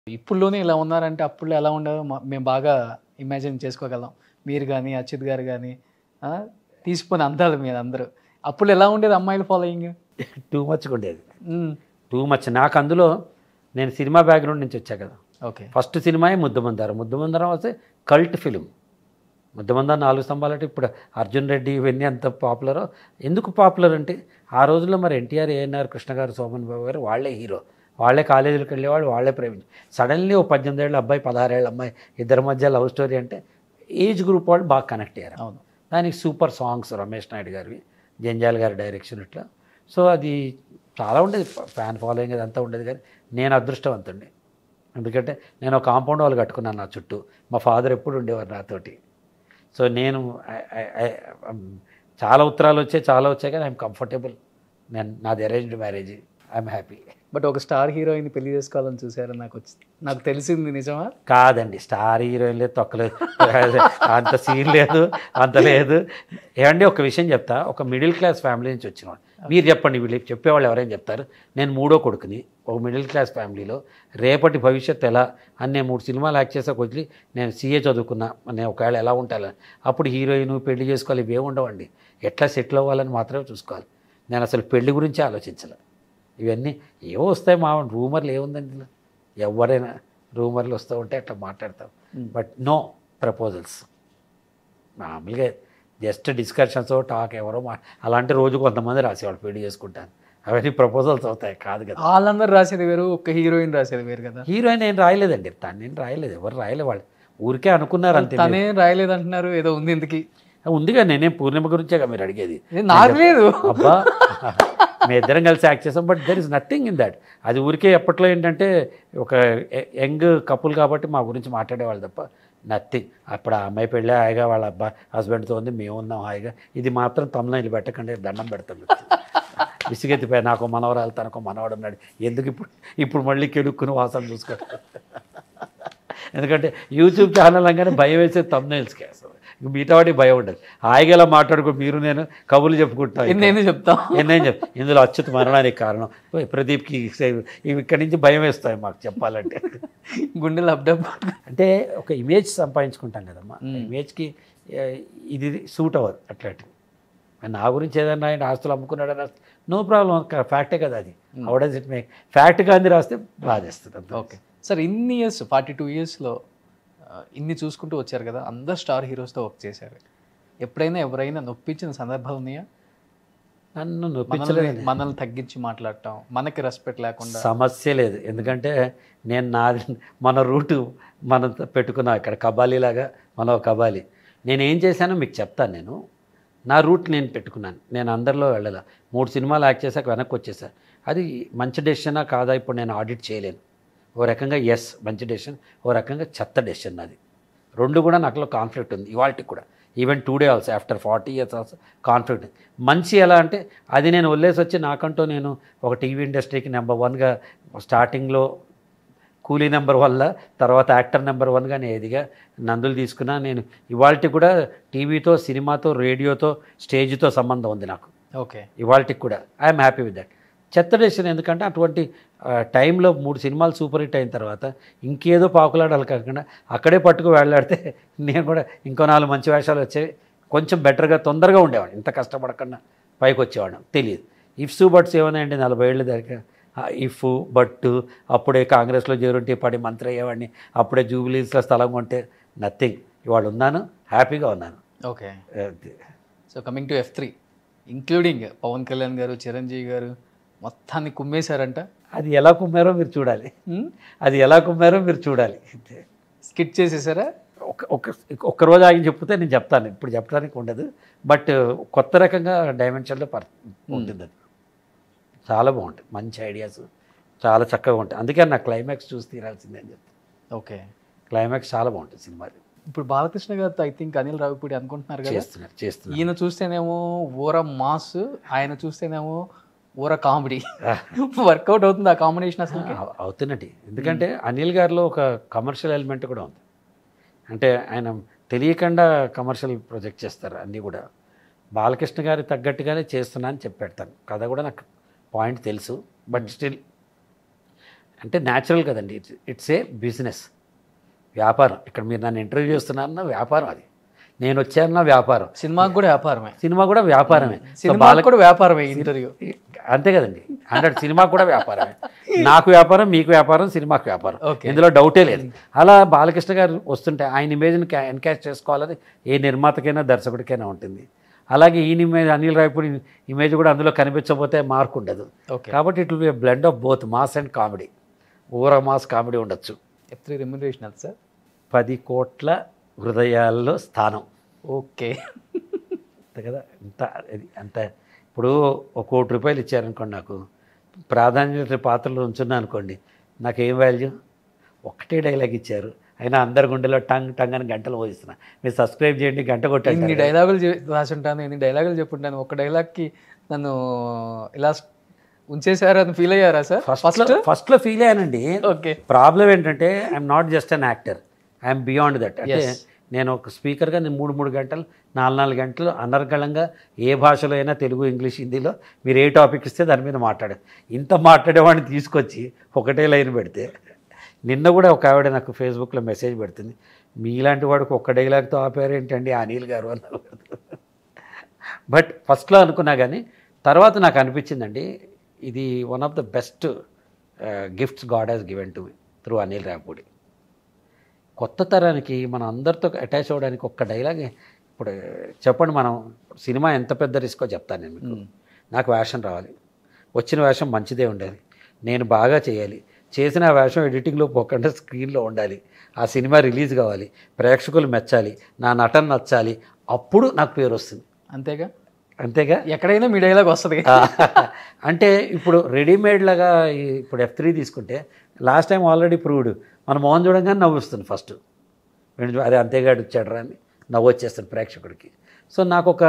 ఇప్పుడులోనే ఇలా ఉన్నారంటే అప్పుడు ఎలా ఉండాలో మా- మేము బాగా ఇమాజిన్ చేసుకోగలం మీరు కానీ అచ్యుత్ గారు కానీ తీసుకుని అందాలి మీరు అందరూ అప్పుడు ఎలా ఉండేది అమ్మాయిల ఫాలోయింగ్ టూ మచ్గా ఉండేది టూ మచ్ నాకు అందులో నేను సినిమా బ్యాక్గ్రౌండ్ నుంచి వచ్చా కదా ఓకే ఫస్ట్ సినిమాయే ముద్దమందారం ముద్దమందారం వస్తే కల్ట్ ఫిలిం ముద్దమందారం నాలుగు స్తంభాలు అంటే ఇప్పుడు అర్జున్ రెడ్డి ఇవన్నీ అంత పాపులరో ఎందుకు పాపులర్ అంటే ఆ రోజుల్లో మరి ఎన్టీఆర్ ఏఎన్ఆర్ కృష్ణ గారు సోమన్ బాబు గారు వాళ్ళే హీరో వాళ్ళే కాలేజీలకు వెళ్ళేవాళ్ళు వాళ్ళే ప్రేమించి సడన్లీ ఓ పద్దెనిమిది ఏళ్ళ అబ్బాయి పదహారేళ్ళ అమ్మాయి ఇద్దరి మధ్య లవ్ స్టోరీ అంటే ఏజ్ గ్రూప్ వాళ్ళు బాగా కనెక్ట్ అయ్యారు అవును దానికి సూపర్ సాంగ్స్ రమేష్ నాయుడు గారివి జంజాల్ గారి డైరెక్షన్ ఇట్లా సో అది చాలా ఉండేది ఫ్యాన్ ఫాలోయింగ్ అదంతా ఉండేది కానీ నేను అదృష్టవంతుడిని ఎందుకంటే నేను ఒక కాంపౌండ్ వాళ్ళు కట్టుకున్నాను నా చుట్టూ మా ఫాదర్ ఎప్పుడు ఉండేవారు నాతోటి సో నేను I- I- I- um, చాలా ఉత్తరాలు వచ్చాయి చాలా వచ్చాయి కానీ ఐఎమ్ కంఫర్టబుల్ నేను నాది arranged marriage I'm happy but ఒక స్టార్ హీరోయిన్ పెళ్లి చేసుకోవాలని చూసారు నాకు వచ్చి నాకు తెలిసింది నిజమా కాదండి స్టార్ హీరోయిన్ లేదు తొక్కలేదు అంత సీన్ లేదు అంత లేదు ఏమండి ఒక విషయం చెప్తా ఒక మిడిల్ క్లాస్ ఫ్యామిలీ నుంచి వచ్చినవాడు మీరు చెప్పండి వీళ్ళు చెప్పేవాళ్ళు ఎవరైనా చెప్తారు నేను మూడో కొడుకుని ఒక మిడిల్ క్లాస్ ఫ్యామిలీలో రేపటి భవిష్యత్తు ఎలా అని నేను మూడు సినిమాలు యాక్ట్ చేసాక వదిలి నేను సీఏ చదువుకున్నా నేను ఒకవేళ ఎలా ఉంటాను అప్పుడు హీరోయిన్ పెళ్లి చేసుకోవాలి ఇవే ఉండవండి ఎట్లా సెటిల్ అవ్వాలని మాత్రమే చూసుకోవాలి నేను అసలు పెళ్లి గురించి ఆలోచించలే ఇవన్నీ ఏవో వస్తాయి మా రూమర్లు ఏముందండి ఇందులో? ఎవరైనా రూమర్లు వస్తూ ఉంటే అట్లా మాట్లాడతాం బట్ నో ప్రపోజల్స్ మామూలుగా జస్ట్ డిస్కషన్స్ టాక్ ఎవరో మా అలాంటి రోజు కొంతమంది రాసేవాళ్ళు పెళ్లి చేసుకుంటాను అవన్నీ ప్రపోజల్స్ అవుతాయి కాదు కదా వాళ్ళందరూ రాసేది వేరు ఒక్క హీరోయిన్ రాసేది వేరు కదా హీరోయిన్ ఏం రాయలేదండి తను నేను రాయలేదు ఎవరు రాయలే వాళ్ళు ఊరికే అనుకున్నారు అంతే తనే రాయలేదు అంటున్నారు ఏదో ఉంది ఇందుకి ఉందిగా నేనేం పూర్ణిమ గురించేగా మీరు అడిగేది ఇది నాకు లేదు అబ్బా మీ ఇద్దరం కలిసి యాక్ట్ చేసాం but there is nothing in that అది ఊరికే ఎప్పట్లో ఏంటంటే ఒక యంగ్ కపుల్ కాబట్టి మా గురించి మాట్లాడేవాళ్ళు తప్ప నథింగ్ అప్పుడు ఆ అమ్మాయి పెళ్ళి హాయిగా వాళ్ళ అబ్బా హస్బెండ్తో ఉంది మేము ఉన్నాం హాయిగా ఇది మాత్రం తమ్ముళ్ళు పెట్టకండి దండం పెడతాం విసిగెత్తిపోయి నాకు మనవరాలు తనకు మనవాడు ఉన్నాడు ఎందుకు ఇప్పుడు ఇప్పుడు మళ్ళీ కెలుక్కుని వాసన చూసుకో ఎందుకంటే యూట్యూబ్ ఛానల్ అనగానే భయం వేసే తమ్నైల్స్కి అసలు ఇంక మిగతా వాటికి భయం ఉండదు హాయిగా ఇలా మాట్లాడుకో మీరు నేను కబుర్లు చెప్పుకుంటాం ఎన్నైనా చెప్తాం నేనేం చెప్ ఇందులో అచ్యుత్ మరణానికి కారణం ఓయ్ ప్రదీప్కి ఇవి ఇక్కడి నుంచి భయం వేస్తాయి మాకు చెప్పాలంటే గుండెలు అప్డప్ అంటే ఒక ఇమేజ్ సంపాదించుకుంటాం కదమ్మా ఇమేజ్కి ఏ, ఇది సూట్ అవ్వదు అట్లాంటివి నా గురించి ఏదన్నా ఆయన ఆస్తులు అమ్ముకున్నాడని రాస్తే నో ప్రాబ్లం ఫ్యాక్టే కదా అది అవడజ్ ఇట్ మేక్ ఫ్యాక్ట్గా అంది రాస్తే బాధేస్తుంది అంతే. ఓకే సార్ ఇన్ని ఇయర్స్ ఫార్టీ టూ ఇయర్స్లో ఇన్ని చూసుకుంటూ వచ్చారు కదా అందరు స్టార్ హీరోస్తో వర్క్ చేశారు ఎప్పుడైనా ఎవరైనా నొప్పించిన సందర్భాలు ఉన్నాయా నన్ను మనల్ని నొప్పించలేదు మనల్ని తగ్గించి మాట్లాడటం మనకి రెస్పెక్ట్ లేకుండా సమస్య లేదు ఎందుకంటే నేను నా మన రూటు మనం పెట్టుకున్నాం ఇక్కడ కబాలీలాగా మనం ఒక కబాలి నేను ఏం చేశానో మీకు చెప్తాను నేను నా రూట్ నేను పెట్టుకున్నాను నేను అందరిలో వెళ్ళాల మూడు సినిమాలు యాక్ట్ చేశాక వెనక్కి వచ్చేసా అది మంచి డెసిషనా కాదా ఇప్పుడు నేను ఆడిట్ చేయలేను ఓ రకంగా ఎస్ మంచి డెసిషన్ ఓ రకంగా చెత్త డెసిషన్ నాది రెండు కూడా నాకులో కాన్ఫ్లిక్ట్ ఉంది ఇవాళకి కూడా even today also after forty years also conflict ఉంది మంచి ఎలా అంటే అది నేను వదిలేసి వచ్చి నాకంటూ నేను ఒక టీవీ ఇండస్ట్రీకి నెంబర్ వన్గా స్టార్టింగ్లో కూలీ నెంబర్ వల్ల తర్వాత యాక్టర్ నెంబర్ వన్గా నేను ఎదిగా నందులు తీసుకున్నా నేను ఇవాళకి కూడా టీవీతో సినిమాతో రేడియోతో స్టేజ్తో సంబంధం ఉంది నాకు ఓకే ఇవాళకి కూడా ఐఎమ్ హ్యాపీ విత్ దట్ చెత్త డెసిషన్ ఎందుకంటే అటువంటి ఆ, టైంలో మూడు సినిమాలు సూపర్ హిట్ అయిన తర్వాత ఇంకేదో పాకులాడాలి కాకుండా అక్కడే పట్టుకు వెళ్ళాడితే నేను కూడా ఇంకో నాలుగు మంచి వేషాలు వచ్చేవి కొంచెం బెటర్గా తొందరగా ఉండేవాడు ఇంత కష్టపడకుండా పైకి వచ్చేవాడు తెలియదు ఇఫ్స్ బట్స్ ఏమన్నాయండి నలభై ఏళ్ళు దగ్గర ఇఫ్ బట్ అప్పుడే కాంగ్రెస్లో చేరుంటే పడి మంత్రి అయ్యేవాడిని అప్పుడే జూబిలీస్లో స్థలం కొంటే నథింగ్ ఇవాళ ఉన్నాను హ్యాపీగా ఉన్నాను ఓకే అది. So coming to F three including Pavan Kalyan గారు చిరంజీవి గారు మొత్తాన్ని కుమ్మేశారంట అది ఎలా కుమ్మారో మీరు చూడాలి అది ఎలా కుమ్మారో మీరు చూడాలి స్కిట్ చేసేసారా ఒక ఒక ఒక్క రోజు ఆగి చెప్తే నేను చెప్తాను ఇప్పుడు చెప్పడానికి ఉండదు బట్ కొత్త రకంగా డైమెన్షన్లో పర్ ఉంటుంది అది చాలా బాగుంటుంది మంచి ఐడియాస్ చాలా చక్కగా ఉంటాయి అందుకే నా క్లైమాక్స్ చూసి తీరాల్సిందే అని చెప్తాను ఓకే క్లైమాక్స్ చాలా బాగుంటుంది సినిమాది ఇప్పుడు బాలకృష్ణ గారితో ఐ థింక్ అనిల్ రావిపూడి అనుకుంటున్నారు కదా చేస్తున్నారు చేస్తున్నారు ఈయన చూస్తేనేమో ఊర మాస్ ఆయన చూస్తేనేమో ఊర కామెడీ వర్కౌట్ అవుతుంది ఆ కాంబినేషన్ అసలు అవు- అవుతున్నట్టు ఎందుకంటే అనిల్ గారిలో ఒక కమర్షియల్ ఎలిమెంట్ కూడా ఉంది అంటే ఆయన తెలియకుండా కమర్షియల్ ప్రొజెక్ట్ చేస్తారు అన్నీ కూడా బాలకృష్ణ గారి తగ్గట్టుగానే చేస్తున్నా అని చెప్పి పెడతాను కథ కూడా నాకు పాయింట్ తెలుసు బట్ స్టిల్ అంటే న్యాచురల్ కదండి ఇట్స్ ఇట్స్ ఏ బిజినెస్ వ్యాపారం ఇక్కడ మీరు నన్ను ఇంటర్వ్యూ చేస్తున్నారన్న వ్యాపారం అది నేను వచ్చానన్న వ్యాపారం సినిమాకి కూడా వ్యాపారమే సినిమా కూడా వ్యాపారమే సో సినిమా బాల కూడా వ్యాపారమే ఇంటర్వ్యూ అంతే కదండి హండ్రెడ్ సినిమా కూడా వ్యాపారమే నాకు వ్యాపారం మీకు వ్యాపారం సినిమాకు వ్యాపారం Okay. ఇందులో డౌటే లేదు అలా బాలకృష్ణ గారు వస్తుంటే ఆయన ఇమేజ్ని ఎన్కాష్ చేసుకోవాలని ఏ నిర్మాతకైనా దర్శకుడికైనా ఉంటుంది అలాగే ఈయన ఇమేజ్ అనిల్ రాయపూడి ఇమేజ్ కూడా అందులో కనిపించకపోతే మార్క్ ఉండదు ఓకే కాబట్టి it will be blend of both mass and comedy ఊర మాస్ కామెడీ ఉండొచ్చు ఎఫ్ త్రీ రెమ్యునరేషన్ అది సార్ పది కోట్ల హృదయాల్లో స్థానం ఓకే అంతే కదా ఇంత అది అంత ఇప్పుడు ఒక కోటి రూపాయలు ఇచ్చారనుకోండి నాకు ప్రాధాన్యత పాత్రలో ఉంచున్నా అనుకోండి నాకు ఏం వాల్యూ ఒకటే డైలాగ్ ఇచ్చారు అయినా అందరి గుండెలో టంగ్ టంగ్ అని గంటలు పోయిస్తున్నా మీరు సబ్స్క్రైబ్ చేయండి గంట ఇన్ని కొట్టండి డైలాగులు చె- రాసి ఉంటాను ఇన్ని డైలాగులు చెప్పుంటాను ఒక డైలాగ్కి నన్ను ఇలా ఉంచేశారు అని ఫీల్ అయ్యారా సార్ ఫస్ట్ ఫస్ట్లో ఫీల్ అయ్యానండి ఓకే ప్రాబ్లం ఏంటంటే I'm not just an actor I'm beyond that అంటే Yes. నేను ఒక స్పీకర్గా నేను మూడు మూడు గంటలు నాలుగు నాలుగు గంటలు అనర్గళంగా ఏ భాషలో అయినా తెలుగు ఇంగ్లీష్ హిందీలో మీరు ఏ టాపిక్ ఇస్తే దాని మీద మాట్లాడే ఇంత మాట్లాడేవాడిని తీసుకొచ్చి ఒకటే లైన్ పెడితే నిన్న కూడా ఒక ఆవిడ నాకు ఫేస్బుక్లో మెసేజ్ పెడుతుంది మీలాంటి వాడికి ఒక్క డైలాగ్తో ఆపారు ఏంటండి అనిల్ గారు అన్నారు బట్ ఫస్ట్లో అనుకున్నా కానీ తర్వాత నాకు అనిపించిందండి ఇది one of the best gifts God has given to through Anil Rapudi కొత్త తరానికి మనం అందరితో అటాచ్ అవ్వడానికి ఒక్క డైలాగ్ ఇప్పుడు చెప్పండి మనం సినిమా ఎంత పెద్ద రిస్కో చెప్తాను నేను మీకు నాకు వేషం రావాలి వచ్చిన వేషం మంచిదే ఉండాలి నేను బాగా చేయాలి చేసిన ఆ వేషం ఎడిటింగ్లో పోకుండా స్క్రీన్లో ఉండాలి ఆ సినిమా రిలీజ్ కావాలి ప్రేక్షకులు మెచ్చాలి నా నటన నచ్చాలి అప్పుడు నాకు పేరు వస్తుంది అంతేగా అంతేగా ఎక్కడైనా మీ డైలాగ్ వస్తుంది ఆ, అంటే ఇప్పుడు రెడీమేడ్ లాగా ఈ- ఇప్పుడు ఎఫ్ త్రీ తీసుకుంటే లాస్ట్ టైం ఆల్రెడీ ప్రూవ్డ్ మన మోహన్ చూడంగానే నవ్వుస్తుంది ఫస్ట్ వీడు చూ- అదే అంతేగాడు వచ్చాడు అని నవ్వు వచ్చేస్తుంది ప్రేక్షకుడికి సో నాకు ఒక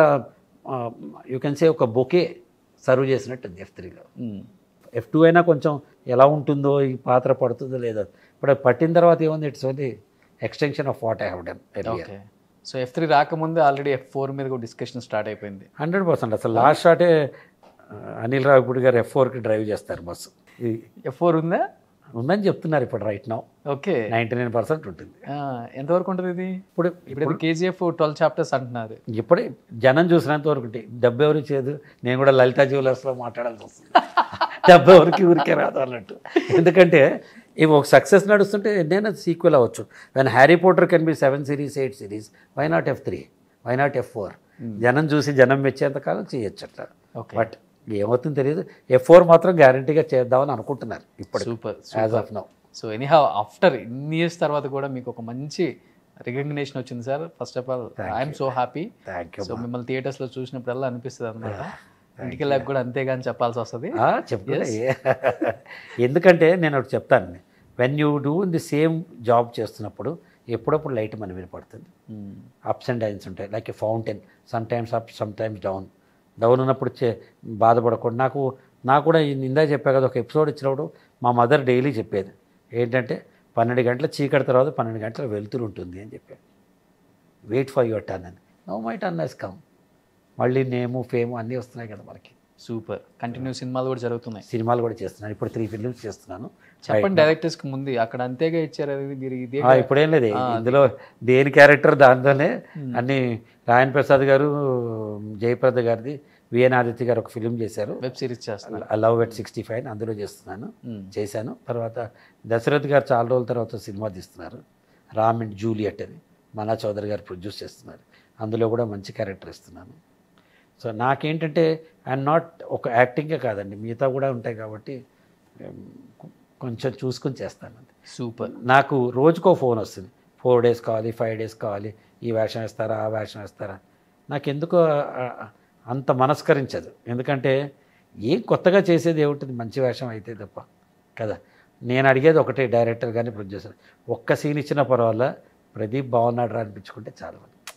యూ కెన్ సే ఒక బొకే సర్వ్ చేసినట్టు ఎఫ్ త్రీలో ఎఫ్ టూ అయినా కొంచెం ఎలా ఉంటుందో ఈ పాత్ర పడుతుందో లేదో ఇప్పుడు పట్టిన తర్వాత ఏముంది it's only extension of what I have done okay so F three రాకముందే ఆల్రెడీ ఎఫ్ ఫోర్ మీద కూడా డిస్కషన్ స్టార్ట్ అయిపోయింది హండ్రెడ్ పర్సెంట్ అసలు లాస్ట్ షాటే ఆ, అనిల్ రావిపూడి గారు ఎఫ్ ఫోర్కి డ్రైవ్ చేస్తారు బస్సు ఇది ఎఫ్ ఫోర్ ఉందా ఉందని చెప్తున్నారు ఇప్పుడు right now okay ninety nine percent ఉంటుంది ఆ, ఎంతవరకు ఉంటుంది ఇది ఇప్పుడు ఇప్పుడు కేజీఎఫ్ ట్వెల్వ్ చాప్టర్స్ అంటున్నారు ఇప్పుడే జనం చూసినంత వరకు ఉంటుంది. డబ్బు ఎవరు ఇచ్చేది నేను కూడా లలిత జ్యువెలర్స్లో మాట్లాడాల్సి వస్తుంది డబ్బు ఎవరికి ఊరికే రాదు అన్నట్టు ఎందుకంటే ఇవి ఒక సక్సెస్ నడుస్తుంటే ఎన్నైనా సీక్వెల్ అవ్వచ్చు when Harry Potter can be seven series eight series why not F three why not F four జనం చూసి జనం మెచ్చేంత కాలం చేయొచ్చు అట్లా ఓకే బట్ ఏమవుతుందో తెలియదు ఎఫ్ ఫోర్ మాత్రం గ్యారంటీగా చేద్దామని అనుకుంటున్నారు ఇప్పుడు super as of now so anyhow after ఇన్ని ఇయర్స్ తర్వాత కూడా మీకు ఒక మంచి రికగ్నిషన్ వచ్చింది sir first of all I'm so happy thank you so మిమ్మల్ని థియేటర్స్లో చూసినప్పుడల్లా అనిపిస్తుంది అనమాట ఇంటికి వెళ్ళాక కూడా అంతేగాని చెప్పాల్సి వస్తుంది చెప్తా ఎందుకంటే నేను ఒకటి చెప్తాను when you do the same job చేస్తున్నప్పుడు ఎప్పుడప్పుడు లైట్ మన మీద పడుతుంది అప్స్ అండ్ డౌన్స్ ఉంటాయి like a fountain sometimes up sometimes down down ఉన్నప్పుడు చే బాధపడకూడదు నాకు నాకు కూడా ఈ ఇందా చెప్పా కదా ఒక ఎపిసోడ్ ఇచ్చినప్పుడు మా మదర్ డైలీ చెప్పేది ఏంటంటే పన్నెండు గంటల చీకటి తర్వాత పన్నెండు గంటల వెలుతురు ఉంటుంది అని చెప్పాడు వెయిట్ ఫర్ యువర్ టర్న్ అని no my turn he's come మళ్ళీ నేము ఫేము అన్నీ వస్తున్నాయి కదా మనకి సూపర్ కంటిన్యూ సినిమాలు కూడా జరుగుతున్నాయి సినిమాలు కూడా చేస్తున్నాను ఇప్పుడు త్రీ ఫిల్మ్స్ చేస్తున్నాను చెప్పండి డైరెక్టర్స్ కి ముందు అక్కడ అంతేగా ఇచ్చారు అది మీరు ఇదే ఆ, ఇప్పుడేం లేదు ఇందులో దేని క్యారెక్టర్ దాంతోనే అన్ని రాయన్ ప్రసాద్ గారు జయప్రద గారిది విఎన్ ఆదిత్య గారు ఒక ఫిలిం చేశారు వెబ్ సిరీస్ చేస్తున్నారు లవ్ ఎట్ సిక్స్టీ ఫైవ్ అందులో చేస్తున్నాను మ్మ్. చేశాను తర్వాత దశరథ్ గారు చాలా రోజుల తర్వాత సినిమా తీస్తున్నారు రామ్ అండ్ జూలియట్ అని మనా చౌదరి గారు ప్రొడ్యూస్ చేస్తున్నారు అందులో కూడా మంచి క్యారెక్టర్ ఇస్తున్నాను సో నాకేంటంటే ఐఎమ్ నాట్ ఒక యాక్టింగే కాదండి మిగతా కూడా ఉంటాయి కాబట్టి ఉమ్, కొంచెం చూసుకొని చేస్తాను అంతే సూపర్ నాకు రోజుకో ఫోన్ వస్తుంది ఫోర్ డేస్ కావాలి ఫైవ్ డేస్ కావాలి ఈ వేషం వేస్తారా ఆ వేషం వేస్తారా నాకు ఎందుకో ఆ, అంత మనస్కరించదు ఎందుకంటే ఏం కొత్తగా చేసేది ఏముంటుంది మంచి వేషం అయితే తప్ప కదా నేను అడిగేది ఒకటే డైరెక్టర్ కానీ ప్రొడ్యూసర్ ఒక్క సీన్ ఇచ్చిన పర్వాలా ప్రదీప్ బాగున్నాడు రా అనిపించుకుంటే చాలు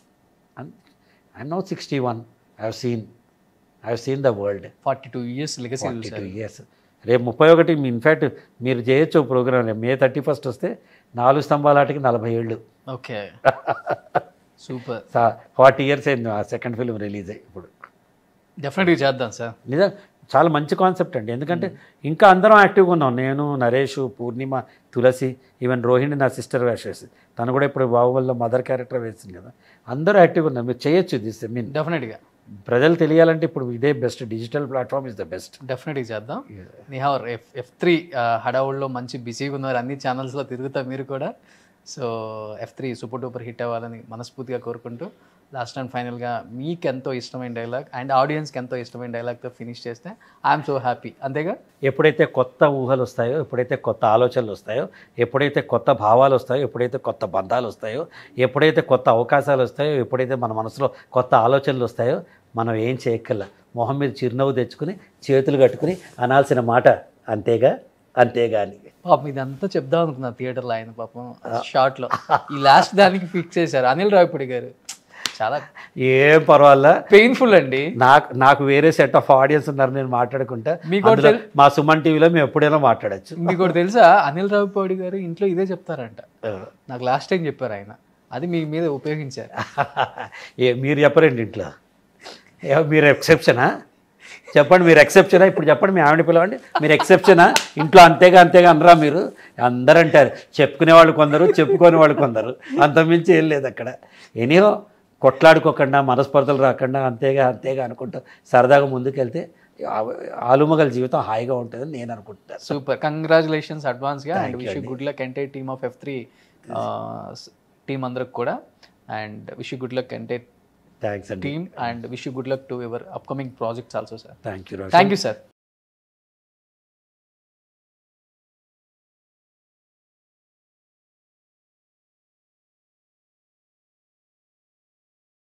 I know sixty one I have seen I have seen the world forty two years legacy forty two years రేపు ముప్పై ఒకటి ఇన్ఫ్యాక్ట్ మీరు చేయొచ్చు ప్రోగ్రామ్ మే థర్టీ ఫస్ట్ వస్తే నాలుగు స్తంభాలాటికి నలభై ఏళ్ళు ఓకే సూపర్ ఫార్టీ ఇయర్స్ అయింది ఆ సెకండ్ ఫిల్మ్ రిలీజ్ అయ్యి ఇప్పుడు డెఫినెట్గా చేద్దాం సార్ నిజం చాలా మంచి కాన్సెప్ట్ అండి ఎందుకంటే ఇంకా అందరం యాక్టివ్గా ఉన్నాం నేను నరేష్ పూర్ణిమ తులసి ఈవెన్ రోహిణి నా సిస్టర్ వేసేసి తను కూడా ఇప్పుడు బాహుబలిలో మదర్ క్యారెక్టర్ వేసింది కదా అందరూ యాక్టివ్గా ఉన్నారు మీరు చేయొచ్చు దిస్ ఐ మీన్ డెఫినెట్గా ప్రజలు తెలియాలంటే ఇప్పుడు ఇదే best digital platform is the best డెఫినెట్గా చేద్దాం నిహార్ ఎఫ్ ఎఫ్ త్రీ హడావుల్లో మంచి బిజీగా ఉన్నారు అన్ని ఛానల్స్లో తిరుగుతారు మీరు కూడా so F three super duper hit అవ్వాలని మనస్ఫూర్తిగా కోరుకుంటూ లాస్ట్ అండ్ ఫైనల్గా మీకు ఎంతో ఇష్టమైన డైలాగ్ అండ్ ఆడియన్స్కి ఎంతో ఇష్టమైన డైలాగ్తో ఫినిష్ చేస్తే ఐఎమ్ సో హ్యాపీ అంతేగా ఎప్పుడైతే కొత్త ఊహలు వస్తాయో ఎప్పుడైతే కొత్త ఆలోచనలు వస్తాయో ఎప్పుడైతే కొత్త భావాలు వస్తాయో ఎప్పుడైతే కొత్త బంధాలు వస్తాయో ఎప్పుడైతే కొత్త అవకాశాలు వస్తాయో ఎప్పుడైతే మన మనసులో కొత్త ఆలోచనలు వస్తాయో మనం ఏం చేయక్కర్లా మొహం మీద చిరునవ్వు తెచ్చుకుని చేతులు కట్టుకుని అనాల్సిన మాట అంతేగా అంతేగా అని పాపం ఇదంతా చెప్దాం అనుకున్నా థియేటర్లో ఆయన పాపం షార్ట్లో ఈ లాస్ట్ దానికి ఫిక్స్ చేశారు అనిల్ రావిపూడి గారు చాలా ఏం పర్వాలా పెయిన్ఫుల్ అండి నాకు నాకు వేరే సెట్ ఆఫ్ ఆడియన్స్ ఉన్నారు నేను మాట్లాడుకుంటా మీకు అందులో మా సుమన్ టీవీలో మేము ఎప్పుడైనా మాట్లాడచ్చు మీకు ఒకటి తెలుసా అనిల్ రావిపూడి గారు ఇంట్లో ఇదే చెప్తారంట నాకు లాస్ట్ టైం చెప్పారు ఆయన అది మీ మీద ఉపయోగించారు ఏ మీరు చెప్పరండి ఇంట్లో ఏ మీరు ఎక్సెప్షనా చెప్పండి మీరు ఎక్సెప్షనా ఇప్పుడు చెప్పండి మీ ఆవిడ పిలవండి మీరు ఎక్సెప్షనా ఇంట్లో అంతేగా అంతేగా అనరా మీరు అందరూ అంటారు చెప్పుకునే వాళ్ళు కొందరు చెప్పుకోని వాళ్ళు కొందరు అంతమించి ఏం లేదు అక్కడ ఎనీహో కొట్లాడుకోకుండా మనస్పర్ధలు రాకుండా అంతేగా అంతేగా అనుకుంటూ సరదాగా ముందుకెళ్తే ఆ- ఆలుమగల జీవితం హాయిగా ఉంటుందని నేను అనుకుంటాను సూపర్ కంగ్రాచులేషన్స్ అడ్వాన్స్గా అండ్ విష్ గుడ్ లక్ ఎంటే team of F three team అందరికి కూడా అండ్ విష్ గుడ్ లక్ ఎంటే థ్యాంక్స్ అండి team and wish good luck to your upcoming projects also sir thank you thank you sir